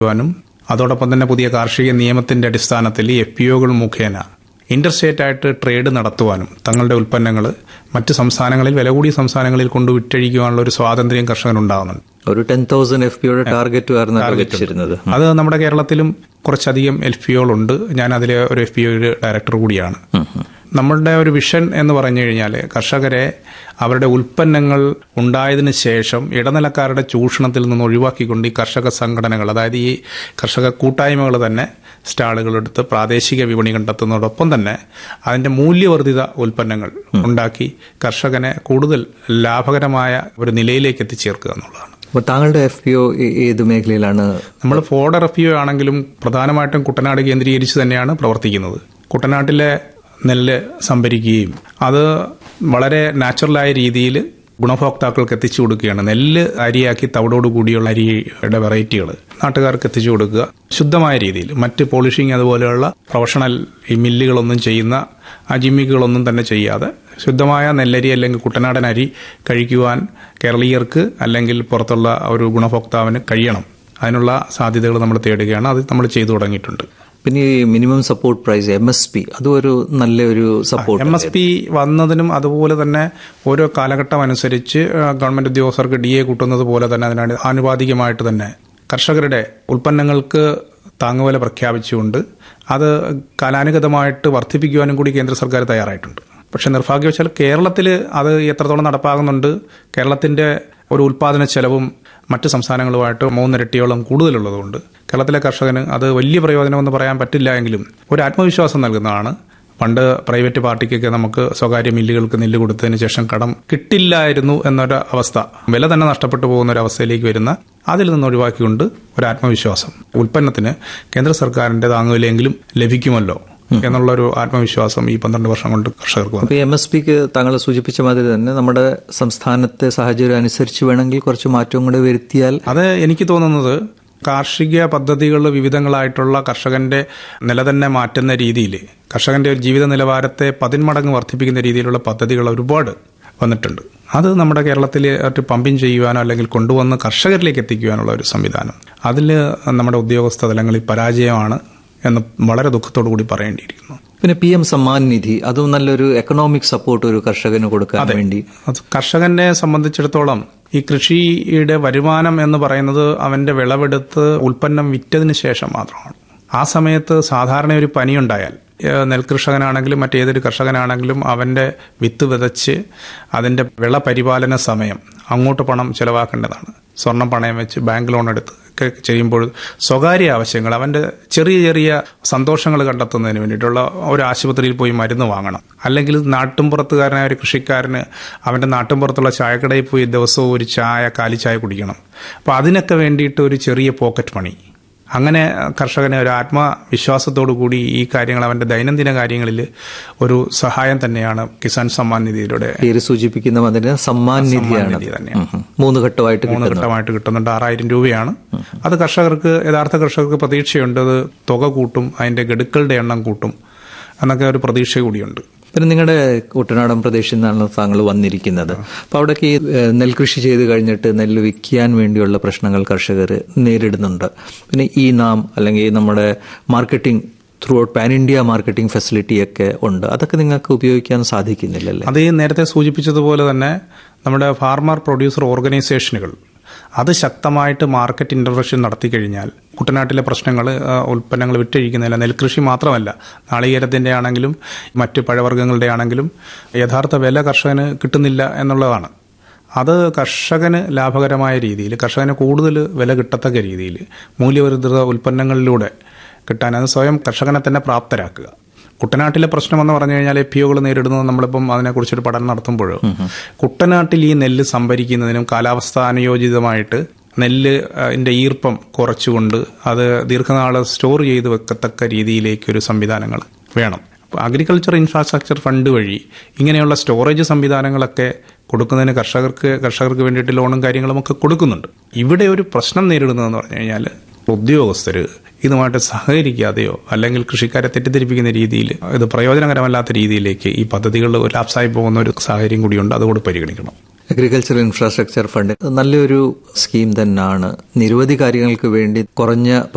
ുവാനും അതോടൊപ്പം തന്നെ പുതിയ കാർഷിക നിയമത്തിന്റെ അടിസ്ഥാനത്തിൽ ഈ എഫ് പി ഒകൾ മുഖേന ഇന്റർസ്റ്റേറ്റ് ആയിട്ട് ട്രേഡ് നടത്തുവാനും തങ്ങളുടെ ഉൽപ്പന്നങ്ങൾ മറ്റ് സംസ്ഥാനങ്ങളിൽ വില കൂടിയ സംസ്ഥാനങ്ങളിൽ കൊണ്ട് വിറ്റഴിക്കുവാനുള്ള ഒരു സ്വാതന്ത്ര്യം കർഷകനുണ്ടാകുന്നുണ്ട് ഒരു ടെൻ തൗസൻഡ് എഫ് പിയുടെ ടാർഗറ്റ് ആയിരുന്നു വെച്ചിരുന്നത് അത് നമ്മുടെ കേരളത്തിലും കുറച്ചധികം എഫ് പി ഒകളുണ്ട് ഞാൻ അതിലെ ഒരു എഫ് പി ഒ ഡയറക്ടർ കൂടിയാണ് നമ്മളുടെ ഒരു വിഷൻ എന്ന് പറഞ്ഞു കഴിഞ്ഞാൽ കർഷകരെ അവരുടെ ഉൽപ്പന്നങ്ങൾ ഉണ്ടായതിനു ശേഷം ഇടനിലക്കാരുടെ ചൂഷണത്തിൽ നിന്ന് ഒഴിവാക്കിക്കൊണ്ട് ഈ കർഷക സംഘടനകൾ അതായത് ഈ കർഷക കൂട്ടായ്മകൾ തന്നെ സ്റ്റാളുകളെടുത്ത് പ്രാദേശിക വിപണി കണ്ടെത്തുന്നതോടൊപ്പം തന്നെ അതിന്റെ മൂല്യവർദ്ധിത ഉൽപ്പന്നങ്ങൾ ഉണ്ടാക്കി കർഷകനെ കൂടുതൽ ലാഭകരമായ ഒരു നിലയിലേക്ക് എത്തിച്ചേർക്കുക എന്നുള്ളതാണ് അപ്പോൾ താങ്കളുടെ എഫ് പി ഒ ഏത് മേഖലയിലാണ് നമ്മൾ ഫോർഡർ എഫ് യു ആണെങ്കിലും പ്രധാനമായിട്ടും കുട്ടനാട് കേന്ദ്രീകരിച്ച് തന്നെയാണ് പ്രവർത്തിക്കുന്നത് കുട്ടനാട്ടിലെ നെല്ല് സംഭരിക്കുകയും അത് വളരെ നാച്ചുറലായ രീതിയിൽ ഗുണഭോക്താക്കൾക്ക് എത്തിച്ചു കൊടുക്കുകയാണ് നെല്ല് അരിയാക്കി തവിടോട് കൂടിയുള്ള അരിയുടെ വെറൈറ്റികൾ നാട്ടുകാർക്ക് എത്തിച്ചു കൊടുക്കുക ശുദ്ധമായ രീതിയിൽ മറ്റ് പോളിഷിംഗ് അതുപോലെയുള്ള പ്രൊഫഷണൽ ഈ മില്ലുകളൊന്നും ചെയ്യുന്ന ആ ജിമ്മിക്കുകളൊന്നും തന്നെ ചെയ്യാതെ ശുദ്ധമായ നെല്ലരി അല്ലെങ്കിൽ കുട്ടനാടൻ അരി കഴിക്കുവാൻ കേരളീയർക്ക് അല്ലെങ്കിൽ പുറത്തുള്ള ഒരു ഗുണഭോക്താവിന് കഴിയണം അതിനുള്ള സാധ്യതകൾ നമ്മൾ തേടുകയാണ് അത് നമ്മൾ ചെയ്തു തുടങ്ങിയിട്ടുണ്ട് പിന്നെ ഈ minimum support price M S P അതും ഒരു നല്ലൊരു സപ്പോർട്ട് എം എസ് പി വന്നതിനും അതുപോലെ തന്നെ ഓരോ കാലഘട്ടം അനുസരിച്ച് ഗവൺമെന്റ് ഉദ്യോഗസ്ഥർക്ക് ഡി എ കൂട്ടുന്നത് പോലെ തന്നെ അതിനാണ് ആനുപാതികമായിട്ട് തന്നെ കർഷകരുടെ ഉൽപ്പന്നങ്ങൾക്ക് താങ്ങുവില പ്രഖ്യാപിച്ചുകൊണ്ട് അത് കാലാനുഗതമായിട്ട് വർദ്ധിപ്പിക്കുവാനും കൂടി കേന്ദ്ര സർക്കാർ തയ്യാറായിട്ടുണ്ട് പക്ഷെ നിർഭാഗ്യവശാൽ കേരളത്തിൽ അത് എത്രത്തോളം നടപ്പാകുന്നുണ്ട് കേരളത്തിന്റെ ഒരു ഉൽപാദന ചെലവും മറ്റ് സംസ്ഥാനങ്ങളുമായിട്ട് മൂന്നിരട്ടിയോളം കൂടുതലുള്ളതുകൊണ്ട് കേരളത്തിലെ കർഷകന് അത് വലിയ പ്രയോജനമെന്ന് പറയാൻ പറ്റില്ല എങ്കിലും ഒരു ആത്മവിശ്വാസം നൽകുന്നതാണ് പണ്ട് പ്രൈവറ്റ് പാർട്ടിക്കൊക്കെ നമുക്ക് സ്വകാര്യ മില്ലുകൾക്ക് നെല്ല് കൊടുത്തതിന് ശേഷം കടം കിട്ടില്ലായിരുന്നു എന്നൊരു അവസ്ഥ വില തന്നെ നഷ്ടപ്പെട്ടു പോകുന്ന ഒരു അവസ്ഥയിലേക്ക് വരുന്ന അതിൽ നിന്ന് ഒഴിവാക്കിക്കൊണ്ട് ഒരു ആത്മവിശ്വാസം ഉൽപ്പന്നത്തിന് കേന്ദ്ര സർക്കാരിന്റെ താങ്ങുവിലെങ്കിലും ലഭിക്കുമല്ലോ എന്നുള്ളൊരു ആത്മവിശ്വാസം ഈ പന്ത്രണ്ട് വർഷം കൊണ്ട് കർഷകർക്ക് വന്നു അപ്പോൾ എം എസ് പിക്ക് താങ്കൾ സൂചിപ്പിച്ച മാതിരി തന്നെ നമ്മുടെ സംസ്ഥാനത്തെ സാഹചര്യം അനുസരിച്ച് വേണമെങ്കിൽ കുറച്ച് മാറ്റം കൂടെ വരുത്തിയാൽ അത് എനിക്ക് തോന്നുന്നത് കാർഷിക പദ്ധതികൾ വിവിധങ്ങളായിട്ടുള്ള കർഷകന്റെ നില തന്നെ മാറ്റുന്ന രീതിയിൽ കർഷകന്റെ ഒരു ജീവിത നിലവാരത്തെ പതിന്മടങ്ങ് വർദ്ധിപ്പിക്കുന്ന രീതിയിലുള്ള പദ്ധതികൾ ഒരുപാട് വന്നിട്ടുണ്ട് അത് നമ്മുടെ കേരളത്തിൽ പമ്പിങ് ചെയ്യുവാനോ അല്ലെങ്കിൽ കൊണ്ടുവന്ന് കർഷകരിലേക്ക് എത്തിക്കുവാനുള്ള ഒരു സംവിധാനം അതിൽ നമ്മുടെ ഉദ്യോഗസ്ഥ തലങ്ങളിൽ പരാജയമാണ് എന്ന് വളരെ ദുഃഖത്തോടു കൂടി പറയേണ്ടിയിരിക്കുന്നു പിന്നെ പി എം സമ്മാൻ നിധി അതും നല്ലൊരു എക്കണോമിക് സപ്പോർട്ട് ഒരു കർഷകന് കൊടുക്കാൻ വേണ്ടി അത് കർഷകനെ സംബന്ധിച്ചിടത്തോളം ഈ കൃഷിയുടെ വരുമാനം എന്ന് പറയുന്നത് അവന്റെ വിളവെടുത്ത് ഉൽപ്പന്നം വിറ്റതിന് ശേഷം മാത്രമാണ് ആ സമയത്ത് സാധാരണ ഒരു പനിയുണ്ടായാൽ ഏഹ് നെൽകൃഷകനാണെങ്കിലും മറ്റേതൊരു കർഷകനാണെങ്കിലും അവന്റെ വിത്ത് വിതച്ച് അതിന്റെ വിള പരിപാലന സമയം അങ്ങോട്ട് പണം ചെലവാക്കേണ്ടതാണ് സ്വർണം പണയം വെച്ച് ബാങ്ക് ലോൺ എടുത്ത് ഒക്കെ ചെയ്യുമ്പോൾ സ്വകാര്യ ആവശ്യങ്ങൾ അവന്റെ ചെറിയ ചെറിയ സന്തോഷങ്ങൾ കണ്ടെത്തുന്നതിന് വേണ്ടിയിട്ടുള്ള ഒരു ആശുപത്രിയിൽ പോയി മരുന്ന് വാങ്ങണം അല്ലെങ്കിൽ നാട്ടുംപുറത്തുകാരനായ ഒരു കൃഷിക്കാരന് അവന്റെ നാട്ടുംപുറത്തുള്ള ചായക്കടയിൽ പോയി ദിവസവും ഒരു ചായ കാലിച്ചായ കുടിക്കണം അപ്പോൾ അതിനൊക്കെ വേണ്ടിയിട്ട് ഒരു ചെറിയ പോക്കറ്റ് മണി അങ്ങനെ കർഷകനെ ഒരു ആത്മവിശ്വാസത്തോടു കൂടി ഈ കാര്യങ്ങൾ അവന്റെ ദൈനംദിന കാര്യങ്ങളിൽ ഒരു സഹായം തന്നെയാണ് കിസാൻ സമ്മാൻ നിധിയിലൂടെ പേര് സൂചിപ്പിക്കുന്ന മാതിരി സമ്മാൻ നിധിയാണ് നിധി തന്നെയാണ് ഉം. മൂന്ന് ഘട്ടമായിട്ട് മൂന്ന് കിട്ടുന്നത് ഘട്ടമായിട്ട് കിട്ടുന്നുണ്ട് ആറായിരം രൂപയാണ് അത് കർഷകർക്ക് യഥാർത്ഥ കർഷകർക്ക് പ്രതീക്ഷയുണ്ട് അത് തുക കൂട്ടും അതിന്റെ ഗഡുക്കളുടെ എണ്ണം കൂട്ടും എന്നൊക്കെ ഒരു പ്രതീക്ഷ കൂടിയുണ്ട് പിന്നെ നിങ്ങളുടെ കുട്ടനാടൻ പ്രദേശത്ത് നിന്നാണ് താങ്കൾ വന്നിരിക്കുന്നത് അപ്പൊ അവിടേക്ക് ഈ ഏഹ്, നെൽകൃഷി ചെയ്ത് കഴിഞ്ഞിട്ട് നെല്ല് വിൽക്കാൻ വേണ്ടിയുള്ള പ്രശ്നങ്ങൾ കർഷകർ നേരിടുന്നുണ്ട് പിന്നെ ഈ നാം അല്ലെങ്കിൽ നമ്മുടെ marketing throughout pan India marketing facility ഒക്കെ ഉണ്ട് അതൊക്കെ നിങ്ങൾക്ക് ഉപയോഗിക്കാൻ സാധിക്കുന്നില്ലല്ലേ അത് ഈ നേരത്തെ സൂചിപ്പിച്ചതുപോലെ തന്നെ നമ്മുടെ ഫാർമർ പ്രൊഡ്യൂസർ ഓർഗനൈസേഷനുകൾ അത് ശക്തമായിട്ട് മാർക്കറ്റ് ഇന്റർവെൻഷൻ നടത്തി കഴിഞ്ഞാൽ കുട്ടനാട്ടിലെ പ്രശ്നങ്ങൾ ഉൽപ്പന്നങ്ങൾ വിറ്റഴിക്കുന്നില്ല നെൽകൃഷി മാത്രമല്ല നാളികേരത്തിന്റെ ആണെങ്കിലും മറ്റ് പഴവർഗ്ഗങ്ങളുടെ ആണെങ്കിലും യഥാർത്ഥ വില കർഷകന് കിട്ടുന്നില്ല എന്നുള്ളതാണ് അത് കർഷകന് ലാഭകരമായ രീതിയിൽ കർഷകന് കൂടുതൽ വില കിട്ടത്തക്ക രീതിയിൽ മൂല്യവർദ്ധിത ഉൽപ്പന്നങ്ങളിലൂടെ കിട്ടാൻ അത് സ്വയം കർഷകനെ തന്നെ പ്രാപ്തരാക്കുക കുട്ടനാട്ടിലെ പ്രശ്നം എന്ന് പറഞ്ഞു കഴിഞ്ഞാൽ എഫ് പിഒകൾ നേരിടുന്നത് നമ്മളിപ്പം അതിനെക്കുറിച്ചൊരു പഠനം നടത്തുമ്പോൾ കുട്ടനാട്ടിൽ ഈ നെല്ല് സംഭരിക്കുന്നതിനും കാലാവസ്ഥ അനുയോജിതമായിട്ട് നെല്ല് അതിന്റെ ഈർപ്പം കുറച്ചുകൊണ്ട് അത് ദീർഘനാൾ സ്റ്റോർ ചെയ്ത് വെക്കത്തക്ക രീതിയിലേക്ക് ഒരു സംവിധാനങ്ങൾ വേണം അഗ്രികൾച്ചർ ഇൻഫ്രാസ്ട്രക്ചർ ഫണ്ട് വഴി ഇങ്ങനെയുള്ള സ്റ്റോറേജ് സംവിധാനങ്ങളൊക്കെ കൊടുക്കുന്നതിന് കർഷകർക്ക് കർഷകർക്ക് വേണ്ടിയിട്ട് ലോണും കാര്യങ്ങളും ഒക്കെ കൊടുക്കുന്നുണ്ട് ഇവിടെ ഒരു പ്രശ്നം നേരിടുന്നതെന്ന് പറഞ്ഞു കഴിഞ്ഞാൽ ഉദ്യോഗസ്ഥർ ഇതുമായിട്ട് സഹകരിക്കാതെയോ അല്ലെങ്കിൽ കൃഷിക്കാരെ തെറ്റിദ്ധരിപ്പിക്കുന്ന രീതിയിൽ ഇത് പ്രയോജനകരമല്ലാത്ത രീതിയിലേക്ക് ഈ പദ്ധതികൾ ലാപ്സായി പോകുന്ന ഒരു സാഹചര്യം കൂടിയുണ്ട് അതുകൂടി പരിഗണിക്കണം അഗ്രികൾച്ചർ ഇൻഫ്രാസ്ട്രക്ചർ ഫണ്ട് നല്ലൊരു സ്കീം തന്നെയാണ് നിരവധി കാര്യങ്ങൾക്ക് വേണ്ടി കുറഞ്ഞ